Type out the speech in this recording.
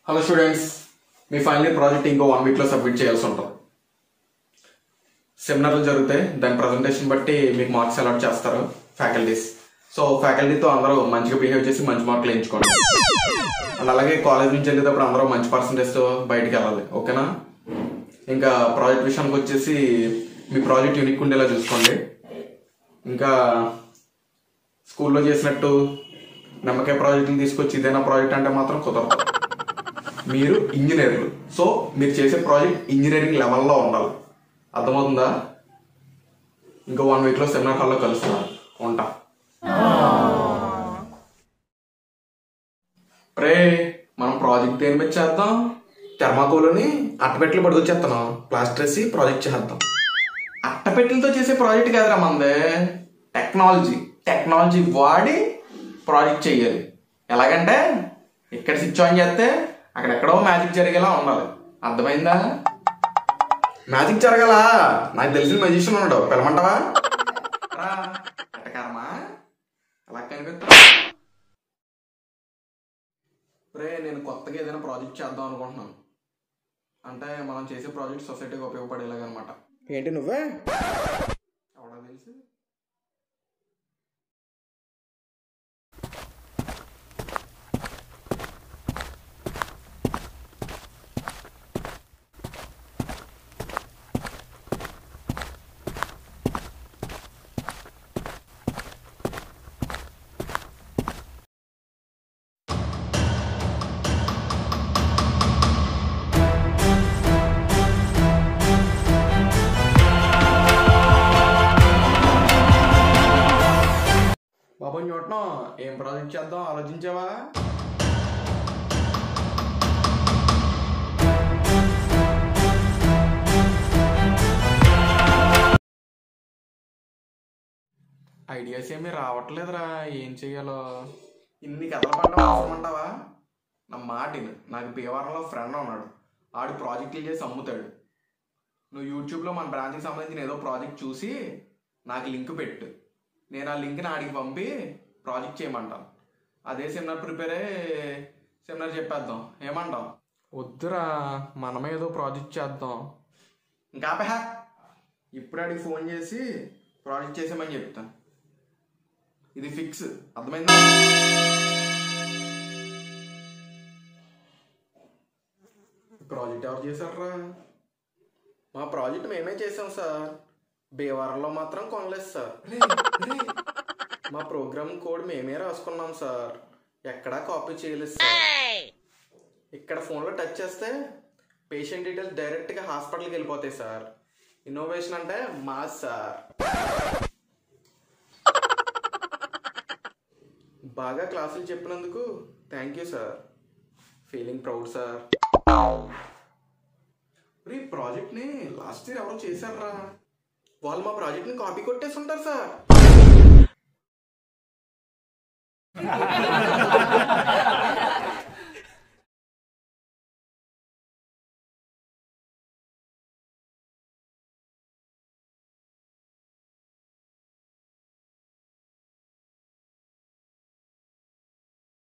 Hello students మీ final year project ఇంకో one వీక్లో సబ్మిట్ చేయాల్సి ఉంటుంది సెమినార్లు జరుగుతాయి దాని ప్రజెంటేషన్ బట్టి మీకు మార్క్స్ అలాట్ చేస్తారు ఫ్యాకల్టీస్ సో ఫ్యాకల్టీతో అందరూ మంచిగా బిహేవ్ చేసి మంచి మార్కులు ఎంచుకోండి అండ్ అలాగే కాలేజ్ నుంచి వెళ్ళేటప్పుడు అందరూ మంచి పర్సంటేజ్తో బయటికి వెళ్ళాలి ఓకేనా ఇంకా ప్రాజెక్ట్ విషయానికి వచ్చేసి మీ ప్రాజెక్ట్ యూనిక్ ఉండేలా చూసుకోండి ఇంకా స్కూల్లో చేసినట్టు నమ్మకాయ ప్రాజెక్టులు తీసుకొచ్చి ఇదేనా ప్రాజెక్ట్ అంటే మాత్రం కుదరదు మీరు ఇంజనీర్లు సో మీరు చేసే ప్రాజెక్ట్ ఇంజనీరింగ్ లెవెల్లో ఉండాలి అర్థమవుతుందా ఇంకో వన్ వీక్లో సెమినార్ హాల్లో కలుస్తున్నారు ఉంటా రే మనం ప్రాజెక్ట్ దేని మీద చేద్దాం థర్మాకోల్ని అట్టపెట్టెలు పడుకొచ్చేస్తున్నాం ప్లాస్టర్ వేసి ప్రాజెక్ట్ చేద్దాం అట్టపెట్టెలతో చేసే ప్రాజెక్ట్ కాదురా మందే టెక్నాలజీ టెక్నాలజీ వాడి ప్రాజెక్ట్ చెయ్యాలి ఎలాగంటే ఇక్కడ స్విచ్ ఆన్ చేస్తే అక్కడెక్కడో మ్యాజిక్ జరిగేలా ఉండాలి అర్థమైందా మ్యాజిక్ జరగాల నాకు తెలిసిన మ్యాజిషియన్ ఉన్నాడు పిలమంటావా రా, ఎట్టకారమా అలా కనిపిస్తా రే నేను కొత్తగా ఏదైనా ప్రాజెక్ట్ చేద్దాం అనుకుంటున్నాను అంటే మనం చేసే ప్రాజెక్ట్ సొసైటీకి ఉపయోగపడేలాగా అనమాట ఏంటి నువ్వే ఎవడా తెలుసు బాబు చూడటం ఏం ప్రాజెక్ట్ చేద్దాం ఆలోచించావా ఐడియాస్ ఏమీ రావట్లేదురా ఏం చెయ్యాలో ఇన్ని కథలు పడడం అవసరం అంటావా నా మాట విను. నాకు భీమవరంలో ఫ్రెండ్ ఉన్నాడు ఆడు ప్రాజెక్టులు చేసి అమ్ముతాడు నువ్వు యూట్యూబ్లో మన బ్రాంచ్కి సంబంధించిన ఏదో ప్రాజెక్ట్ చూసి నాకు లింక్ పెట్టు నేను ఆ లింక్ని ఆడికి పంపి ప్రాజెక్ట్ చేయమంటాను అదే సెమినార్ ప్రిపేర్ అయ్యి సెమినార్ చెప్పేద్దాం ఏమంటాం వద్దురా మనమే ఏదో ప్రాజెక్ట్ చేద్దాం ఇంకా ఆపేహా ఇప్పుడు ఆడికి ఫోన్ చేసి ప్రాజెక్ట్ చేసామని చెప్తాను ఇది ఫిక్స్ అర్థమైందా ప్రాజెక్ట్ ఎవరు చేశారా మా ప్రాజెక్ట్ మేమే చేసాం సార్ భీమవరంలో మాత్రం కొనలేదు సార్ మా ప్రోగ్రామ్ కోడ్ మేమే రాసుకున్నాం సార్ ఎక్కడా కాపీ చేయలేదు సార్ ఇక్కడ ఫోన్లో టచ్ చేస్తే పేషెంట్ డీటెయిల్స్ డైరెక్ట్గా హాస్పిటల్కి వెళ్ళిపోతాయి సార్ ఇన్నోవేషన్ అంటే మా సార్ బాగా క్లాసులు చెప్పినందుకు thank you sir feeling proud sir ఈ ప్రాజెక్ట్ని లాస్ట్ ఇయర్ ఎవరో చేశారా వాళ్ళు మా ప్రాజెక్ట్ని కాపీ కొట్టేసి ఉంటారు సార్